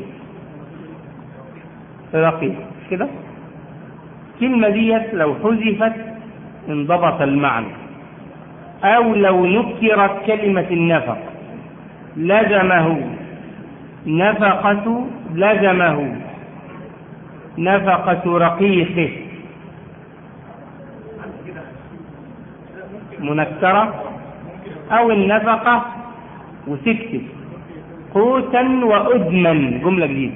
رقيق كده الكلمة ديت لو حذفت انضبط المعنى أو لو نكرت كلمة النفق لزمه نفقة لزمه نفقة رقيقه منكرة أو النفقة وتكتب قوتا وأدما جملة جديدة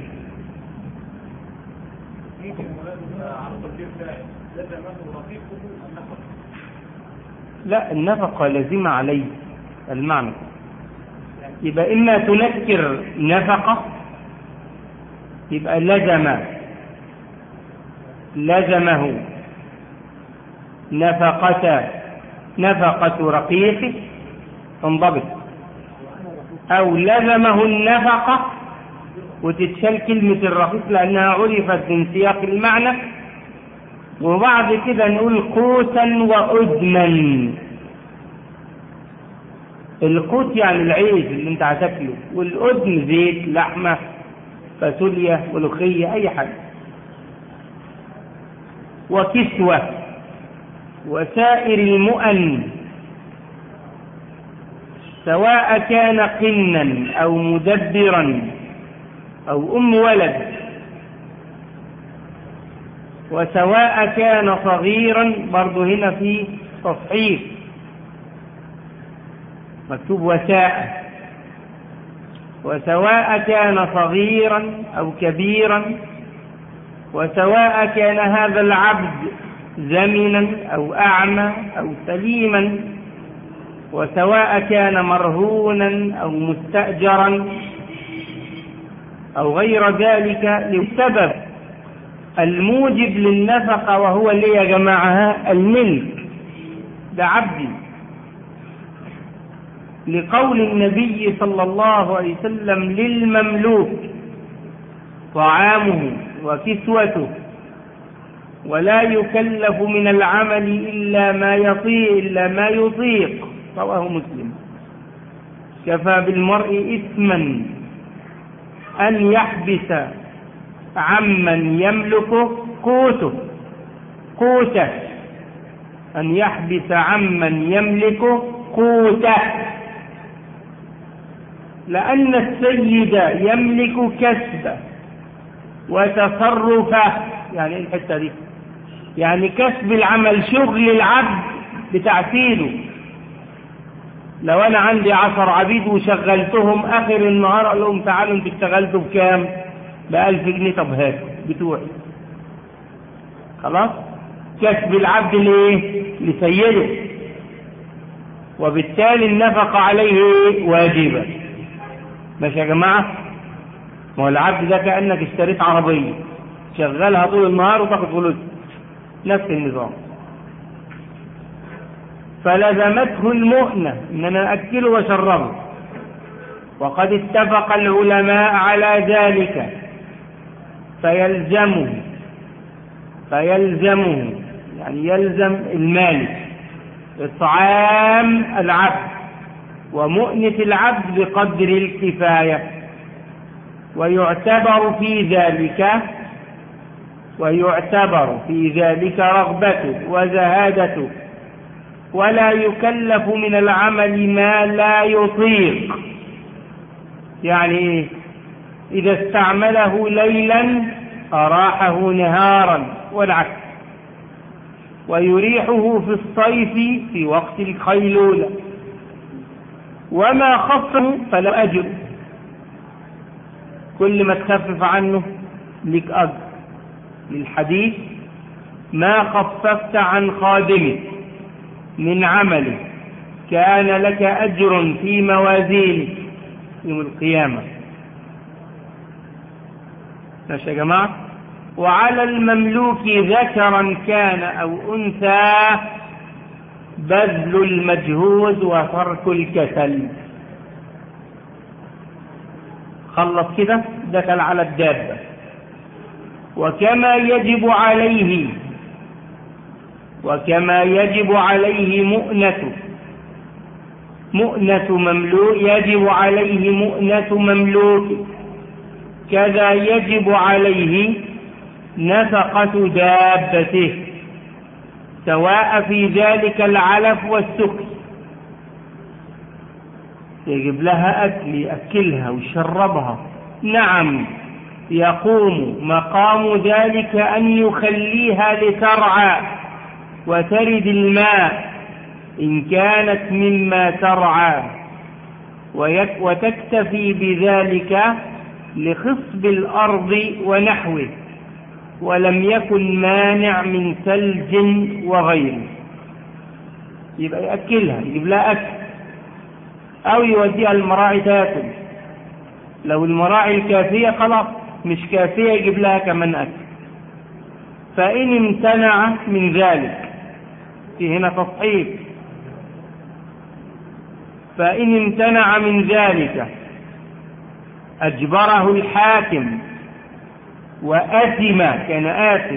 ممكن على التفكير بتاعي لزمه رقيقه النفق لا النفقة لازمة عليه المعنى يبقى إما تنكر نفقة يبقى لزم لزمه نفقة نفقة رقيق انضبط أو لزمه النفقة وتتشال كلمة الرقيق لأنها عرفت من سياق المعنى وبعد كده نقول قوتا وأدما القوت يعني العيش اللي انت هتاكله والأدم زيت لحمة فاصوليا ملوخية أي حاجة وكسوة وسائر المؤن سواء كان قنا أو مدبرا أو أم ولد وسواء كان صغيرا برضه هنا في تصحيح مكتوب وساء وسواء كان صغيرا أو كبيرا وسواء كان هذا العبد زمنا أو أعمى أو سليما وسواء كان مرهونا أو مستأجرا أو غير ذلك لسبب الموجب للنفقة وهو اللي يا جماعة الملك ده عبدي لقول النبي صلى الله عليه وسلم للمملوك طعامه وكسوته ولا يكلف من العمل إلا ما يطيق إلا ما يطيق رواه مسلم كفى بالمرء إثما أن يحبس عمن يملك قوته قوته أن يحبس عمن يملك قوته لأن السيد يملك كسبه وتصرفه يعني ايه الحتة دي يعني كسب العمل شغل العبد بتعسيله لو انا عندي عشر عبيد وشغلتهم اخر النهار اقول لهم تعالوا انتوا اشتغلتوا بكام بألف جنيه طب هات بتوعي خلاص كسب العبد لايه لسيده وبالتالي النفقة عليه واجبة ماشي يا جماعة ما هو العبد ده كأنك اشتريت عربية شغلها طول النهار وتاخد فلوس نفس النظام فلزمته المؤنة ان انا اكله واشربه وقد اتفق العلماء على ذلك فيلزمه فيلزمه يعني يلزم المالك إطعام العبد ومؤنة العبد بقدر الكفاية ويعتبر في ذلك ويعتبر في ذلك رغبته وزهادته ولا يكلف من العمل ما لا يطيق يعني ايه اذا استعمله ليلا اراحه نهارا والعكس ويريحه في الصيف في وقت الخيلولة وما خفه فلا أجر كل ما تخفف عنه لك أجر للحديث ما خففت عن خادمك من عمله كان لك أجر في موازينك يوم القيامة ماشي يا جماعة وعلى المملوك ذكرا كان أو أنثى بذل المجهود وترك الكسل خلص كده دخل على الدابة وكما يجب عليه وكما يجب عليه مؤنة مؤنة مملوك يجب عليه مؤنة مملوك كذا يجب عليه نفقة دابته سواء في ذلك العلف والسكر يجب لها أكل يأكلها ويشربها نعم يقوم مقام ذلك أن يخليها لترعى وترد الماء إن كانت مما ترعى وتكتفي بذلك لخصب الأرض ونحوه ولم يكن مانع من ثلج وغيره يبقى يأكلها يجيب لها أكل أو يوديها المراعي تاكل لو المراعي الكافية خلاص مش كافية يجيب لها كمان أكل فإن امتنع من ذلك في هنا تصحيح فإن امتنع من ذلك أجبره الحاكم وأثم كان آثم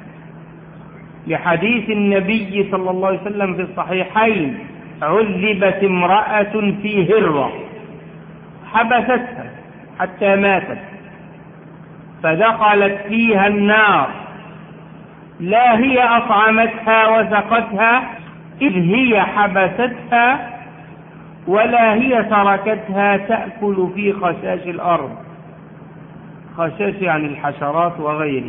لحديث النبي صلى الله عليه وسلم في الصحيحين عذبت امرأة في هرة حبستها حتى ماتت فدخلت فيها النار لا هي أطعمتها وسقتها إذ هي حبستها ولا هي تركتها تأكل في خشاش الأرض خشاش يعني الحشرات وغيره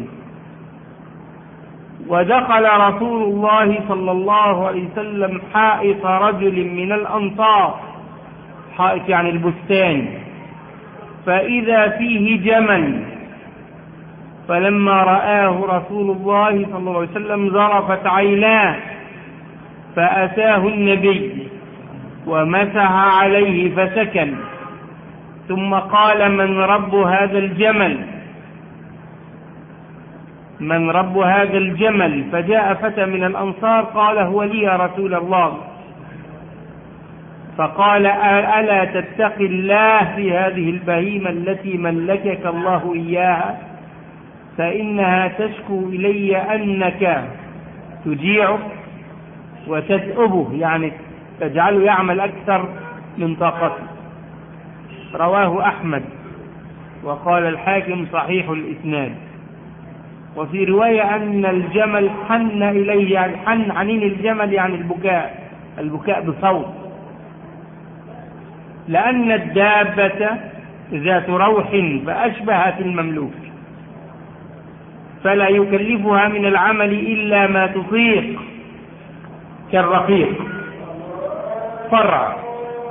ودخل رسول الله صلى الله عليه وسلم حائط رجل من الأنصار حائط يعني البستان فإذا فيه جمل فلما رآه رسول الله صلى الله عليه وسلم ظرفت عيناه فأتاه النبي ومسح عليه فسكن ثم قال من رب هذا الجمل من رب هذا الجمل فجاء فتى من الأنصار قال هو لي يا رسول الله فقال ألا تتقي الله في هذه البهيمة التي ملكك الله إياها فإنها تشكو إلي أنك تجيعه وتدأبه يعني تجعله يعمل أكثر من طاقته رواه أحمد وقال الحاكم صحيح الإسناد وفي رواية أن الجمل حن إليه يعني حن عنين الجمل يعني البكاء البكاء بصوت لأن الدابة ذات روح فأشبهت المملوك فلا يكلفها من العمل إلا ما تطيق كالرقيق فرع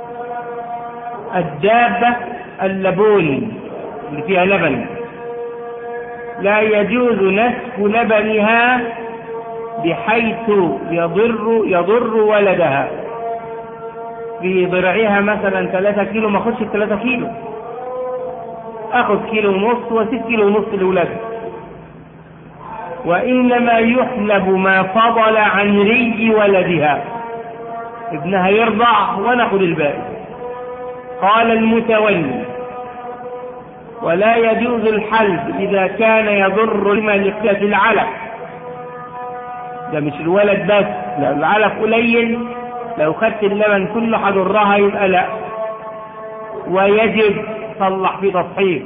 الدابة اللبون اللي فيها لبن لا يجوز نسف لبنها بحيث يضر يضر ولدها في ضرعها مثلا ثلاثة كيلو ما اخدش ثلاثة كيلو اخذ كيلو ونص وست كيلو ونص لولادها وإنما يحلب ما فضل عن ري ولدها ابنها يرضع وناخد الباقي قال المتولي ولا يجوز الحلب إذا كان يضر لملكة العلف ده مش الولد بس لو العلف قليل لو خدت اللبن كله هضرها يبقى لا ويجب صلح في تصحيح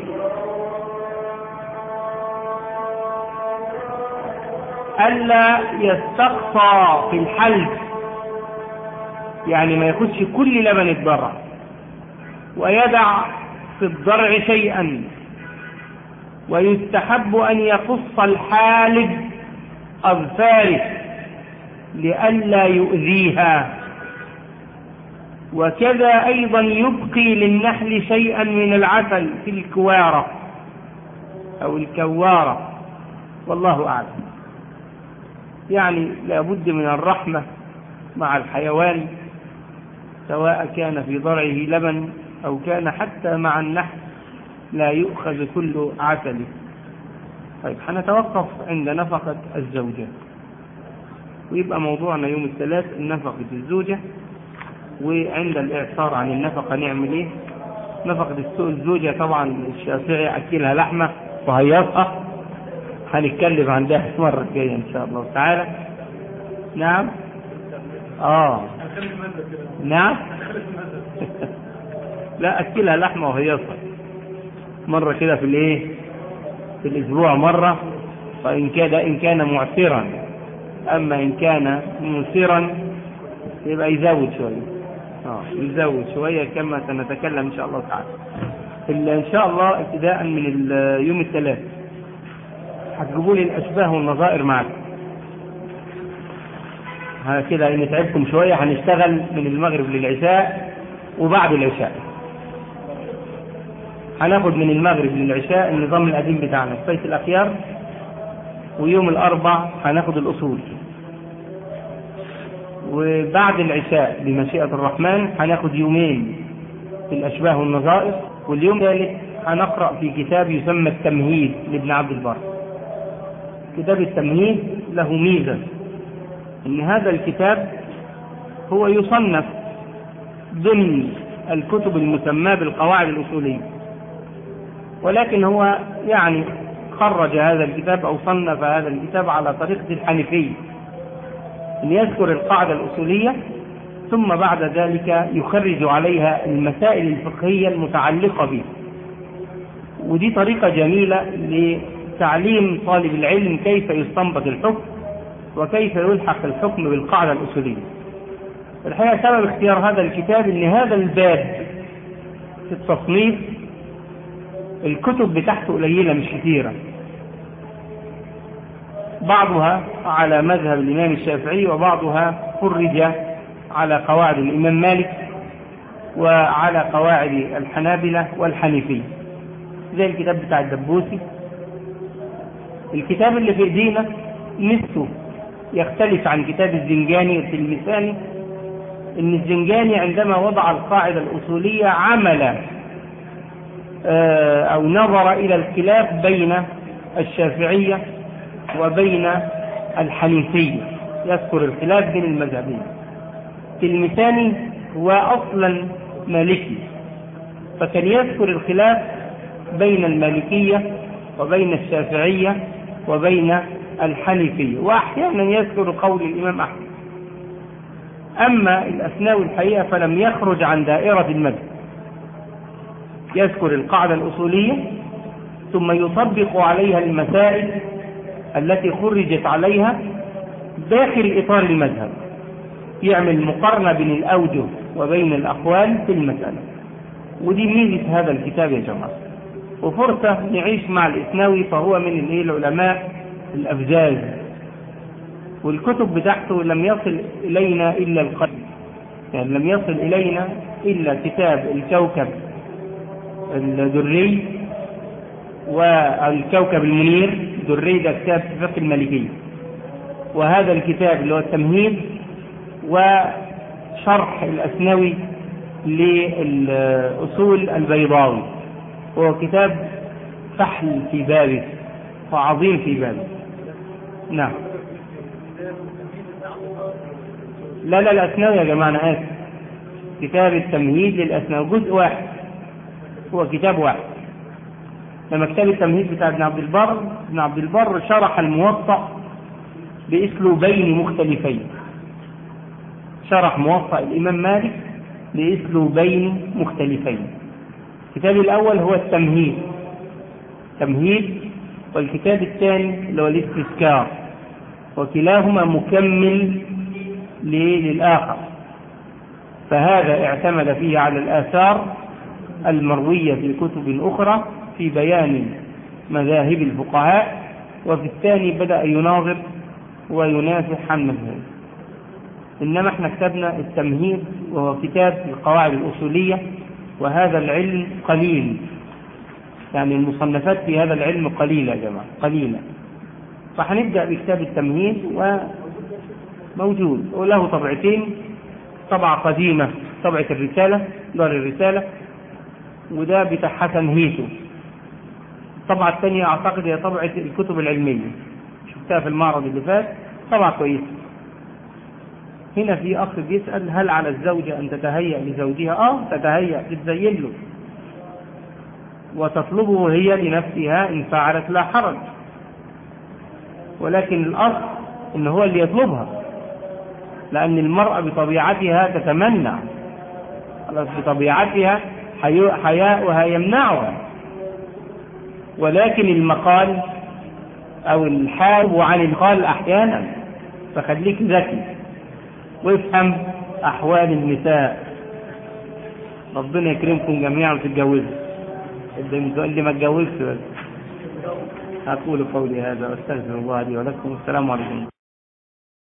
ألا يستقصى في الحلب يعني ما ياخدش كل لبن الضرع ويدع في الضرع شيئا ويستحب أن يقص الحالب أظفاره لئلا يؤذيها وكذا أيضا يبقي للنحل شيئا من العسل في الكوارة أو الكوارة والله أعلم يعني لابد من الرحمة مع الحيوان سواء كان في ضرعه لبن أو كان حتى مع النحل لا يؤخذ كل عسله طيب هنتوقف عند نفقة الزوجة ويبقى موضوعنا يوم الثلاث نفقة الزوجة وعند الإعصار عن النفقة نعمل إيه نفقة الزوجة طبعا الشافعي أكلها لحمة وهيصقى هنتكلم عن ده المرة الجاية إن شاء الله تعالى نعم آه نعم لا أكلها لحمة وهيصقى مرة كده في الإيه في الأسبوع مرة فإن كان إن كان معسرا أما إن كان مسرا يبقى يزود شوية آه يزود شوية كما سنتكلم إن شاء الله تعالى إن شاء الله ابتداء من يوم الثلاث هتجيبوا لي الأشباه والنظائر معكم كده نتعبكم شوية هنشتغل من المغرب للعشاء وبعد العشاء هناخد من المغرب للعشاء النظام القديم بتاعنا صيف الأخيار ويوم الأربع هناخد الأصول وبعد العشاء بمشيئة الرحمن هناخد يومين في الأشباه والنظائر واليوم الثالث هنقرأ في كتاب يسمى التمهيد لابن عبد البر كتاب التمهيد له ميزة ان هذا الكتاب هو يصنف ضمن الكتب المسماة بالقواعد الأصولية ولكن هو يعني خرج هذا الكتاب أو صنف هذا الكتاب على طريقة الحنفية أن يذكر القاعدة الأصولية ثم بعد ذلك يخرج عليها المسائل الفقهية المتعلقة به ودي طريقة جميلة لتعليم طالب العلم كيف يستنبط الحكم وكيف يلحق الحكم بالقاعدة الأصولية الحقيقة سبب اختيار هذا الكتاب ان هذا الباب في التصنيف الكتب بتاعته قليلة مش كثيرة بعضها على مذهب الإمام الشافعي وبعضها فرج على قواعد الإمام مالك وعلى قواعد الحنابلة والحنيفية زي الكتاب بتاع الدبوسي الكتاب اللي في ايدينا مثله يختلف عن كتاب الزنجاني والتلمساني ان الزنجاني عندما وضع القاعدة الأصولية عمل أو نظر إلى الخلاف بين الشافعية وبين الحنيفية يذكر الخلاف بين المذهبين التلمساني هو أصلا مالكي فكان يذكر الخلاف بين المالكية وبين الشافعية وبين الحنيفية وأحيانا يذكر قول الإمام أحمد أما الأثناوي الحقيقة فلم يخرج عن دائرة المذهب يذكر القاعدة الأصولية ثم يطبق عليها المسائل التي خرجت عليها داخل إطار المذهب يعمل مقارنة بين الأوجه وبين الأقوال في المسألة ودي ميزة هذا الكتاب يا جماعة وفرصة نعيش مع الإثناوي فهو من العلماء الأفزاز والكتب بتاعته لم يصل إلينا إلا القلب يعني لم يصل إلينا إلا كتاب الكوكب الدري والكوكب المنير دري ده كتاب فقه المالكية وهذا الكتاب اللي هو التمهيد وشرح الأسنوي للأصول البيضاوي هو كتاب فحل في بابه وعظيم في بابه نعم لا لا الأسنوي يا جماعة أنا آسف كتاب التمهيد للأسنوي جزء واحد هو كتاب واحد لما كتاب التمهيد بتاع ابن عبد البر ابن عبد البر شرح الموطأ بأسلوبين مختلفين شرح موطأ الإمام مالك بأسلوبين مختلفين الكتاب الأول هو التمهيد تمهيد والكتاب الثاني اللي هو الاستذكار وكلاهما مكمل للآخر فهذا اعتمد فيه على الآثار المروية في كتب أخرى في بيان مذاهب الفقهاء وفي الثاني بدأ يناظر وينافح عن مذهب إنما احنا كتبنا التمهيد وهو كتاب في القواعد الأصولية وهذا العلم قليل يعني المصنفات في هذا العلم قليلة يا جماعة قليلة فهنبدأ بكتاب التمهيد و موجود وله طبعتين طبعة قديمة طبعة الرسالة دار الرسالة وده بتاع حسن هيتو الطبعة الثانية أعتقد هي طبعة الكتب العلمية شفتها في المعرض اللي فات طبعة كويسة هنا في أخ بيسأل هل على الزوجة أن تتهيأ لزوجها؟ آه تتهيأ تتزين له وتطلبه هي لنفسها إن فعلت لا حرج ولكن الأصل إن هو اللي يطلبها لأن المرأة بطبيعتها تتمنع خلاص بطبيعتها حيو- حياؤها يمنعها ولكن المقال أو الحال عن القال أحيانا فخليك ذكي وافهم أحوال النساء ربنا يكرمكم جميعا وتتجوزوا اللي اللي ما اتجوزش بس أقول قولي هذا وأستغفر الله لي ولكم والسلام عليكم